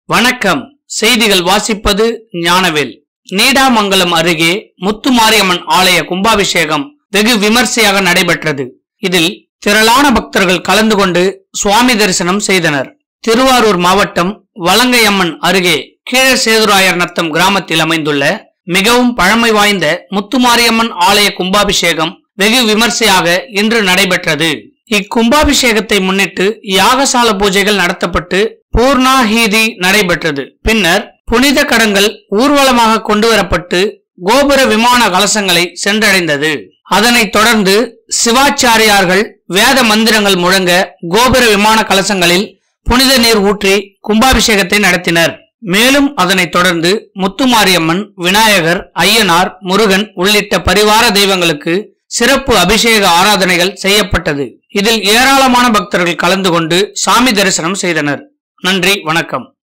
வணக்கம் செய்திகள் வாசிப்பது ஞானவேல் நீடாமங்கலம் அருகே முத்துமாரியம்மன் ஆலய கும்பாபிஷேகம் வெகு விமர்சையாக நடைபெற்றது இதில் திரளான பக்தர்கள் கலந்து கொண்டு சுவாமி தரிசனம் செய்தனர் திருவாரூர் மாவட்டம் வலங்கையம்மன் அருகே கீழசேதுராயர் நத்தம் கிராமத்தில் அமைந்துள்ள மிகவும் பழமை வாய்ந்த முத்துமாரியம்மன் ஆலய கும்பாபிஷேகம் வெகு விமர்சையாக இன்று நடைபெற்றது இக்கும்பாபிஷேகத்தை முன்னிட்டு யாகசால பூஜைகள் நடத்தப்பட்டு பூர்ணாஹீதி நடைபெற்றது பின்னர் புனித கடங்கள் ஊர்வலமாக கொண்டு வரப்பட்டு கோபுர விமான கலசங்களை சென்றடைந்தது அதனைத் தொடர்ந்து சிவாச்சாரியார்கள் வேத மந்திரங்கள் முழங்க கோபுர விமான கலசங்களில் புனித நீர் ஊற்றி கும்பாபிஷேகத்தை நடத்தினர் மேலும் அதனைத் தொடர்ந்து முத்துமாரியம்மன் விநாயகர் ஐயனார் முருகன் உள்ளிட்ட பரிவார தெய்வங்களுக்கு சிறப்பு அபிஷேக ஆராதனைகள் செய்யப்பட்டது இதில் ஏராளமான பக்தர்கள் கலந்து கொண்டு சாமி தரிசனம் செய்தனர் நன்றி வணக்கம்